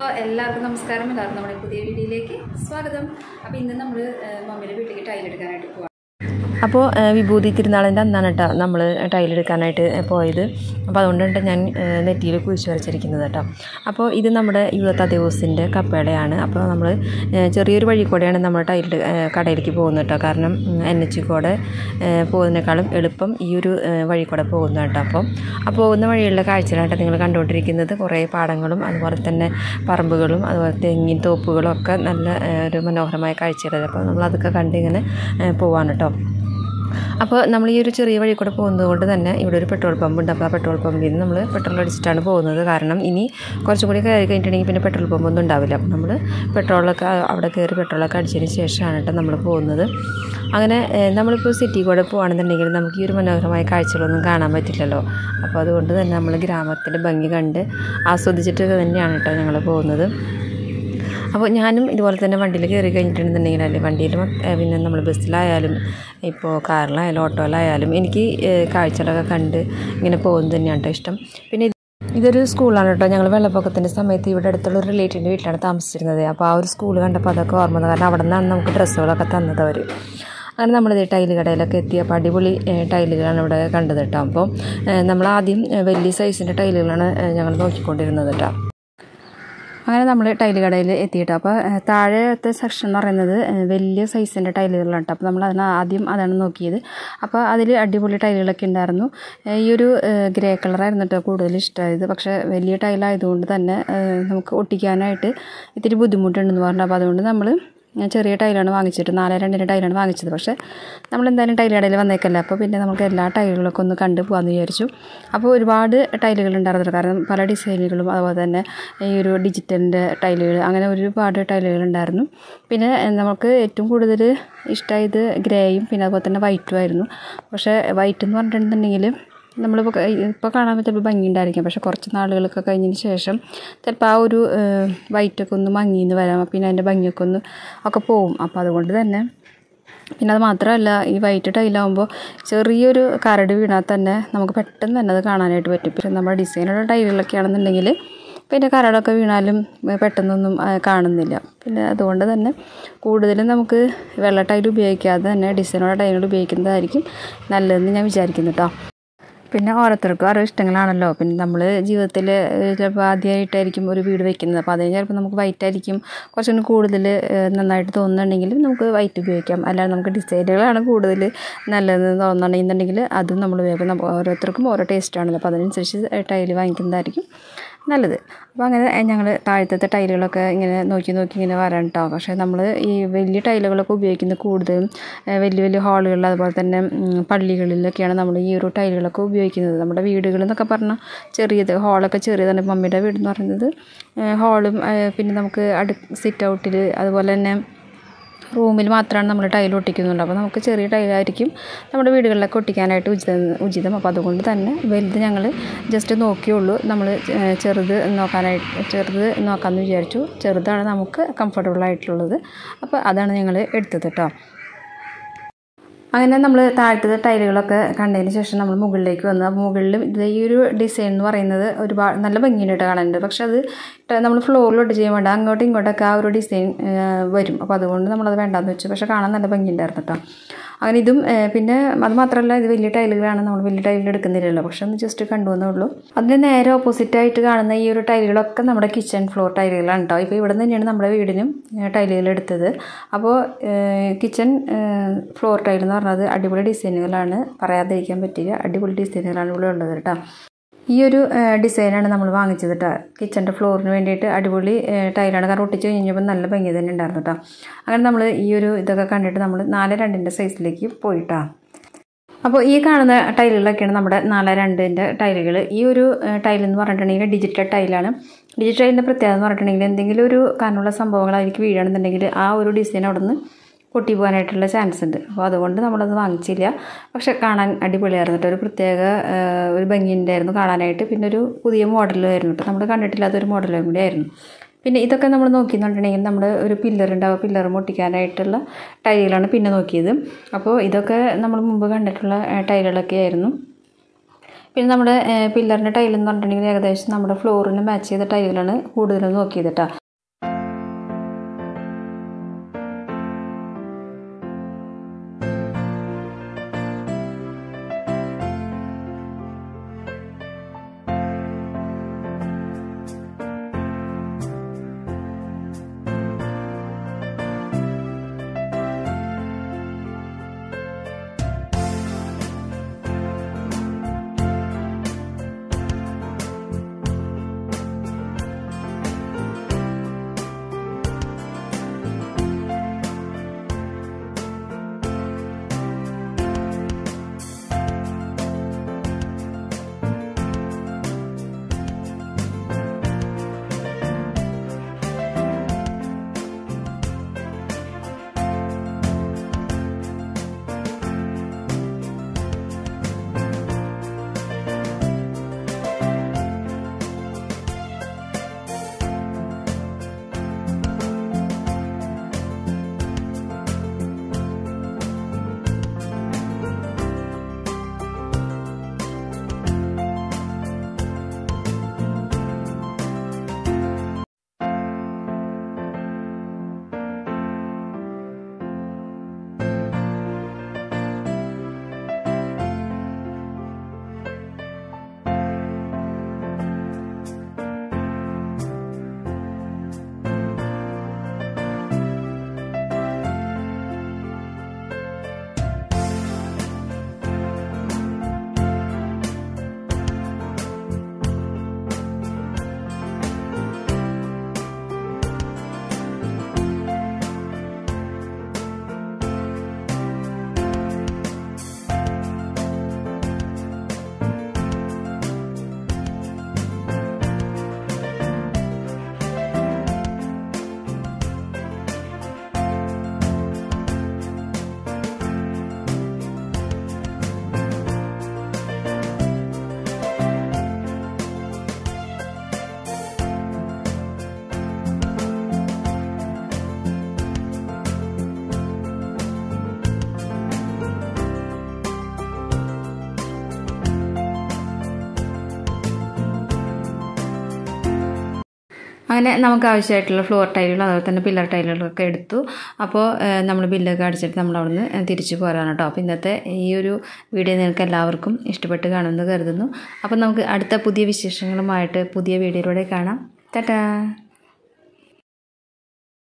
അപ്പോൾ എല്ലാവർക്കും നമസ്കാരം എല്ലാവർക്കും നമ്മുടെ പുതിയ വീഡിയോയിലേക്ക് സ്വാഗതം അപ്പോൾ ഇന്ന് നമ്മൾ മമ്മിയുടെ വീട്ടിലേക്ക് ടൈൽ എടുക്കാനായിട്ട് പോവാം അപ്പോൾ വിഭൂതി തിരുനാളിൻ്റെ അന്നാണ് കേട്ടോ നമ്മൾ ടൈലെടുക്കാനായിട്ട് പോയത് അപ്പോൾ അതുകൊണ്ടാണ് ഞാൻ നെറ്റിയിൽ കുഴിച്ച് വരച്ചിരിക്കുന്നത് കേട്ടോ അപ്പോൾ ഇത് നമ്മുടെ യുവത്ത ദേവസിൻ്റെ കപ്പേടയാണ് അപ്പോൾ നമ്മൾ ചെറിയൊരു വഴി കൂടെയാണ് നമ്മൾ ടൈൽ കടയിലേക്ക് പോകുന്നത് കേട്ടോ കാരണം എൻ എച്ച് കൂടെ പോകുന്നതിനേക്കാളും എളുപ്പം ഈ ഒരു വഴി കൂടെ പോകുന്നത് കേട്ടോ അപ്പോൾ ആ പോകുന്ന വഴിയുള്ള കാഴ്ചകളായിട്ട് നിങ്ങൾ കണ്ടുകൊണ്ടിരിക്കുന്നത് കുറേ പാടങ്ങളും അതുപോലെ തന്നെ പറമ്പുകളും അതുപോലെ തെങ്ങിൻ തോപ്പുകളും ഒക്കെ നല്ല ഏഹ്, ഒരു മനോഹരമായ കാഴ്ചകളാണ് അപ്പോൾ നമ്മൾ അതൊക്കെ കണ്ടിങ്ങനെ ഏഹ്, പോവാണ് കേട്ടോ അപ്പോൾ നമ്മൾ ഈ ഒരു ചെറിയ വഴി കൂടെ പോകുന്നത് കൊണ്ട് തന്നെ ഇവിടെ ഒരു പെട്രോൾ പമ്പ് ഉണ്ട് അപ്പോൾ ആ പെട്രോൾ പമ്പിൽ നിന്ന് നമ്മൾ പെട്രോൾ അടിച്ചിട്ടാണ് പോകുന്നത് കാരണം ഇനി കുറച്ചും കൂടി കയറി കഴിഞ്ഞിട്ടുണ്ടെങ്കിൽ പിന്നെ പെട്രോൾ പമ്പൊന്നും ഉണ്ടാവില്ല അപ്പോൾ നമ്മൾ പെട്രോളൊക്കെ അവിടെ കയറി പെട്രോളൊക്കെ അടിച്ചതിന് ശേഷമാണ് കേട്ടോ നമ്മൾ പോകുന്നത് അങ്ങനെ ഏഹ്, നമ്മളിപ്പോൾ സിറ്റി കൂടെ പോകുകയാണെന്നുണ്ടെങ്കിൽ നമുക്ക് ഈ ഒരു മനോഹരമായ കാഴ്ചകളൊന്നും കാണാൻ പറ്റില്ലല്ലോ അപ്പോൾ അതുകൊണ്ട് തന്നെ നമ്മൾ ഗ്രാമത്തിൻ്റെ ഭംഗി കണ്ട് ആസ്വദിച്ചിട്ട് തന്നെയാണ് കേട്ടോ ഞങ്ങൾ പോകുന്നത് അപ്പോൾ ഞാനും ഇതുപോലെ തന്നെ വണ്ടിയിൽ കയറി കഴിഞ്ഞിട്ടുണ്ടെന്നുണ്ടെങ്കിൽ അല്ലേ വണ്ടിയിൽ പിന്നെ നമ്മൾ ബസ്സിലായാലും ഇപ്പോൾ കാറിലായാലും ഓട്ടോയിലായാലും എനിക്ക് ഏഹ്, കാഴ്ചകളൊക്കെ കണ്ട് ഇങ്ങനെ പോകുന്നത് തന്നെയാണ് കേട്ടോ ഇഷ്ടം പിന്നെ ഇത് ഇതൊരു സ്കൂളാണ് കേട്ടോ ഞങ്ങൾ വെള്ളപ്പൊക്കത്തിൻ്റെ സമയത്ത് ഇവിടെ അടുത്തുള്ള ഒരു റിലേറ്റീവിൻ്റെ വീട്ടിലാണ് താമസിച്ചിരുന്നത് അപ്പോൾ ആ ഒരു സ്കൂൾ കണ്ടപ്പോൾ അതൊക്കെ ഓർമ്മ വന്നു കാരണം അവിടെ നിന്നാണ് നമുക്ക് ഡ്രസ്സുകളൊക്കെ തന്നത് അവർ അങ്ങനെ നമ്മളിത് ടൈല് കടയിലൊക്കെ എത്തി അപ്പോൾ അടിപൊളി ഏഹ്, ടൈലുകളാണ് ഇവിടെ കണ്ടത് കേട്ടോ അപ്പോൾ ഏഹ്, നമ്മൾ ആദ്യം ഏഹ്, വലിയ സൈസിൻ്റെ ടൈലുകളാണ് ഏഹ്, ഞങ്ങൾ നോക്കിക്കൊണ്ടിരുന്നത് കേട്ടോ അങ്ങനെ നമ്മൾ ടൈല് കടയിൽ എത്തിയിട്ട് അപ്പോൾ ഏഹ്, താഴത്തെ സെക്ഷൻ എന്ന് പറയുന്നത് ഏഹ്, വലിയ സൈസിൻ്റെ ടൈലുകളാണ് കേട്ടോ അപ്പോൾ നമ്മൾ അതിന് ആദ്യം അതാണ് നോക്കിയത് അപ്പോൾ അതിൽ അടിപൊളി ടൈലുകളൊക്കെ ഉണ്ടായിരുന്നു ഏഹ്, ഈ ഒരു ഏഹ്, ഗ്രേ കളറായിരുന്നു കേട്ടോ കൂടുതൽ ഇഷ്ടമായത് പക്ഷേ വലിയ ടൈലായതുകൊണ്ട് തന്നെ ഏഹ്, നമുക്ക് ഒട്ടിക്കാനായിട്ട് ഇത്തിരി ബുദ്ധിമുട്ടുണ്ടെന്ന് പറഞ്ഞു അപ്പോൾ അതുകൊണ്ട് നമ്മൾ ഞാൻ ചെറിയ ടൈലാണ് വാങ്ങിച്ചിട്ട് നാല് രണ്ടിൻ്റെ ടൈലാണ് വാങ്ങിച്ചത് പക്ഷേ നമ്മൾ എന്തായാലും ടൈൽ കടയിൽ വന്നേക്കല്ല അപ്പോൾ പിന്നെ നമുക്ക് എല്ലാ ടൈലുകളൊക്കെ ഒന്ന് കണ്ടു പോകാമെന്ന് വിചാരിച്ചു അപ്പോൾ ഒരുപാട് ടൈലുകൾ ഉണ്ടായിരുന്നു കാരണം പല ഡിസൈനുകളും അതുപോലെ തന്നെ ഈ ഒരു ഡിജിറ്റലിൻ്റെ ടൈലുകൾ അങ്ങനെ ഒരുപാട് ടൈലുകൾ ഉണ്ടായിരുന്നു പിന്നെ നമുക്ക് ഏറ്റവും കൂടുതൽ ഇഷ്ടമായത് ഗ്രേയും പിന്നെ അതുപോലെ തന്നെ വൈറ്റും ആയിരുന്നു പക്ഷേ വൈറ്റ് എന്ന് പറഞ്ഞിട്ടുണ്ടെങ്കിൽ നമ്മളിപ്പോൾ ഇപ്പോൾ കാണാൻ ചിലപ്പോൾ ഭംഗി ഉണ്ടായിരിക്കും പക്ഷേ കുറച്ച് നാളുകളൊക്കെ കഴിഞ്ഞതിന് ശേഷം ചിലപ്പോൾ ആ ഒരു വൈറ്റൊക്കെ ഒന്ന് മങ്ങിന്ന് വരാം പിന്നെ അതിൻ്റെ ഭംഗിയൊക്കെ ഒന്ന് ഒക്കെ പോവും അപ്പോൾ അതുകൊണ്ട് തന്നെ പിന്നെ അത് മാത്രമല്ല ഈ വൈറ്റ് ടൈലാകുമ്പോൾ ചെറിയൊരു കരട് വീണാൽ തന്നെ നമുക്ക് പെട്ടെന്ന് തന്നെ അത് കാണാനായിട്ട് പറ്റും പിന്നെ നമ്മുടെ ഡിസൈനുള്ള ടൈലുകളൊക്കെ ആണെന്നുണ്ടെങ്കിൽ പിന്നെ കരടൊക്കെ വീണാലും ഏഹ്, പെട്ടെന്നൊന്നും ആ, കാണുന്നില്ല പിന്നെ അതുകൊണ്ട് തന്നെ കൂടുതലും നമുക്ക് വെള്ള ടൈൽ ഉപയോഗിക്കാതെ തന്നെ ഡിസൈനുള്ള ടൈലുകൾ ഉപയോഗിക്കുന്നതായിരിക്കും നല്ലതെന്ന് ഞാൻ വിചാരിക്കുന്നു കേട്ടോ പിന്നെ ഓരോരുത്തർക്കും ഓരോ ഇഷ്ടങ്ങളാണല്ലോ പിന്നെ നമ്മൾ ജീവിതത്തിൽ ചിലപ്പോൾ ആദ്യമായിട്ടായിരിക്കും ഒരു വീട് വെക്കുന്നത് അപ്പോൾ അതിന് ചിലപ്പോൾ നമുക്ക് വൈറ്റ് ആയിരിക്കും കുറച്ചും കൂടി കൂടുതൽ ഏഹ്, നന്നായിട്ട് തോന്നുന്നുണ്ടെങ്കിലും നമുക്ക് വൈറ്റ് ഉപയോഗിക്കാം അല്ലാതെ നമുക്ക് ഡിസൈനുകളാണ് കൂടുതൽ നല്ലതെന്ന് തോന്നുന്നുണ്ടെന്നുണ്ടെങ്കിൽ അതും നമ്മൾ ഉപയോഗിക്കും നമ്മ- ഓരോരുത്തർക്കും ഓരോ ടേസ്റ്റാണല്ലോ അപ്പോൾ അതിനനുസരിച്ച് ടൈൽ വാങ്ങിക്കുന്നതായിരിക്കും നല്ലത് അപ്പോൾ അങ്ങനെ ഞങ്ങൾ താഴത്തെ ടൈലുകളൊക്കെ ഇങ്ങനെ നോക്കി നോക്കി ഇങ്ങനെ വരാൻ കേട്ടോ പക്ഷേ നമ്മൾ ഈ വലിയ ടൈലുകളൊക്കെ ഉപയോഗിക്കുന്നത് കൂടുതലും ഏഹ്, വലിയ വലിയ ഹാളുകളിൽ അതുപോലെ തന്നെ ഉം, പള്ളികളിലൊക്കെയാണ് നമ്മൾ ഈ ഒരു ടൈലുകളൊക്കെ ഉപയോഗിക്കുന്നത് നമ്മുടെ വീടുകൾ എന്നൊക്കെ പറഞ്ഞാൽ ചെറിയത് ഹാളൊക്കെ ചെറിയതാണ് മമ്മിയുടെ വീട് എന്ന് പറയുന്നത് ഏഹ്, ഹാളും ഏഹ്, പിന്നെ നമുക്ക് അടു സിറ്റ് ഔട്ടിൽ അതുപോലെ തന്നെ റൂമിൽ മാത്രമാണ് നമ്മൾ ടൈൽ ഒട്ടിക്കുന്നുള്ളൂ അപ്പോൾ നമുക്ക് ചെറിയ ടൈലായിരിക്കും നമ്മുടെ വീടുകളിലൊക്കെ ഒട്ടിക്കാനായിട്ട് ഉചിതം ഉചിതം അപ്പോൾ അതുകൊണ്ട് തന്നെ വലുത് ഞങ്ങൾ ജസ്റ്റ് നോക്കിയുള്ളൂ നമ്മൾ ഏഹ്, ചെറുത് നോക്കാനായിട്ട് ചെറുത് നോക്കാമെന്ന് വിചാരിച്ചു ചെറുതാണ് നമുക്ക് കംഫർട്ടബിൾ ആയിട്ടുള്ളത് അപ്പോൾ അതാണ് ഞങ്ങൾ എടുത്തത് കേട്ടോ അങ്ങനെ നമ്മൾ താഴത്തെ ടൈലുകളൊക്കെ കണ്ടതിന് ശേഷം നമ്മൾ മുകളിലേക്ക് വന്നു അപ്പോൾ മുകളിലും ഇത് ഈ ഒരു ഡിസൈൻ എന്ന് പറയുന്നത് ഒരുപാട് നല്ല ഭംഗിയുണ്ട് കേട്ടോ കാണാനുണ്ട് പക്ഷെ അത് നമ്മൾ ഫ്ലോറിലോട്ട് ചെയ്യാൻ വേണ്ട അങ്ങോട്ടും ഇങ്ങോട്ടൊക്കെ ആ ഒരു ഡിസൈൻ വരും അപ്പോൾ അതുകൊണ്ട് നമ്മളത് വേണ്ടാന്ന് വെച്ചു പക്ഷെ കാണാൻ നല്ല ഭംഗിയുണ്ടായിരുന്നു കേട്ടോ അങ്ങനെ ഇതും ഏഹ്, പിന്നെ അത് മാത്രമല്ല ഇത് വലിയ ടൈലുകളാണ് നമ്മൾ വലിയ ടൈലുകൾ എടുക്കുന്നില്ലല്ലോ പക്ഷെ ഒന്ന് ജസ്റ്റ് കണ്ടുവന്നേ ഉള്ളൂ അതിന് നേരെ ഓപ്പോസിറ്റ് ആയിട്ട് കാണുന്ന ഈ ഒരു ടൈലുകളൊക്കെ നമ്മുടെ കിച്ചൺ ഫ്ലോർ ടൈലുകളാണ് കേട്ടോ ഇപ്പോൾ ഇവിടെ നിന്ന് തന്നെയാണ് നമ്മുടെ വീടിനും ഏഹ്, ടൈലുകൾ എടുത്തത് അപ്പോൾ കിച്ചൺ ഫ്ലോർ ടൈൽ എന്ന് പറഞ്ഞത് അടിപൊളി ഡിസൈനുകളാണ് പറയാതിരിക്കാൻ പറ്റില്ല അടിപൊളി ഡിസൈനുകളാണ് ഇവിടെ ഉള്ളത് കേട്ടോ ഈ ഒരു ഏഹ്, ഡിസൈനാണ് നമ്മൾ വാങ്ങിച്ചത് കേട്ടോ കിച്ചൻ്റെ ഫ്ലോറിന് വേണ്ടിയിട്ട് അടിപൊളി ഏഹ്, ടൈലാണ് കാരണം ഒട്ടിച്ച് കഴിഞ്ഞപ്പോൾ നല്ല ഭംഗി തന്നെ ഉണ്ടായിരുന്നു കേട്ടോ അങ്ങനെ നമ്മൾ ഈ ഒരു ഇതൊക്കെ കണ്ടിട്ട് നമ്മൾ നാല് രണ്ടിൻ്റെ സൈസിലേക്ക് പോയിട്ടാ അപ്പോൾ ഈ കാണുന്ന ടൈലുകളൊക്കെയാണ് നമ്മുടെ നാല് രണ്ടിൻ്റെ ടൈലുകൾ ഈ ഒരു ഏഹ്, ടൈൽ എന്ന് പറഞ്ഞിട്ടുണ്ടെങ്കിൽ ഡിജിറ്റൽ ടൈലാണ് ഡിജിറ്റൽ ടൈലിൻ്റെ പ്രത്യേകത എന്ന് പറഞ്ഞിട്ടുണ്ടെങ്കിൽ എന്തെങ്കിലും ഒരു കാരണമുള്ള സംഭവങ്ങൾ അതിലേക്ക് വീഴണമെന്നുണ്ടെങ്കിൽ ആ ഒരു ഡിസൈൻ അവിടെ നിന്ന് പൊട്ടി പോകാനായിട്ടുള്ള ചാൻസ് ഉണ്ട് അപ്പോൾ അതുകൊണ്ട് നമ്മളത് വാങ്ങിച്ചില്ല പക്ഷെ കാണാൻ അടിപൊളിയായിരുന്നു കേട്ടോ ഒരു പ്രത്യേക ആ, ഒരു ഭംഗി ഉണ്ടായിരുന്നു കാണാനായിട്ട് പിന്നെ ഒരു പുതിയ മോഡലായിരുന്നു കേട്ടോ നമ്മൾ കണ്ടിട്ടില്ലാത്തൊരു മോഡലും കൂടി ആയിരുന്നു പിന്നെ ഇതൊക്കെ നമ്മൾ നോക്കിയെന്നുണ്ടെങ്കിൽ നമ്മൾ ഒരു പില്ലർ ഉണ്ടാവും പില്ലർ മുട്ടിക്കാനായിട്ടുള്ള ടൈലുകളാണ് പിന്നെ നോക്കിയത് അപ്പോൾ ഇതൊക്കെ നമ്മൾ മുമ്പ് കണ്ടിട്ടുള്ള ആ, ടൈലുകളൊക്കെ ആയിരുന്നു പിന്നെ നമ്മുടെ പില്ലറിൻ്റെ ടൈൽ എന്ന് പറഞ്ഞിട്ടുണ്ടെങ്കിൽ ഏകദേശം നമ്മുടെ ഫ്ലോറിന് മാച്ച് ചെയ്ത ടൈലുകളാണ് കൂടുതലും നോക്കിയത് കേട്ടോ അങ്ങനെ നമുക്ക് ആവശ്യമായിട്ടുള്ള ഫ്ലോർ ടൈലുകൾ അതുപോലെ തന്നെ പില്ലർ ടൈലുകളൊക്കെ എടുത്തു അപ്പോൾ നമ്മൾ ബില്ലൊക്കെ അടിച്ചിട്ട് നമ്മൾ അവിടുന്ന് തിരിച്ചു പോരാണ് കേട്ടോ അപ്പോൾ ഇന്നത്തെ ഈ ഒരു വീഡിയോ നിങ്ങൾക്ക് എല്ലാവർക്കും ഇഷ്ടപ്പെട്ട് കാണുമെന്ന് കരുതുന്നു അപ്പോൾ നമുക്ക് അടുത്ത പുതിയ വിശേഷങ്ങളുമായിട്ട് പുതിയ വീഡിയോയിലൂടെ കാണാം ടാറ്റാ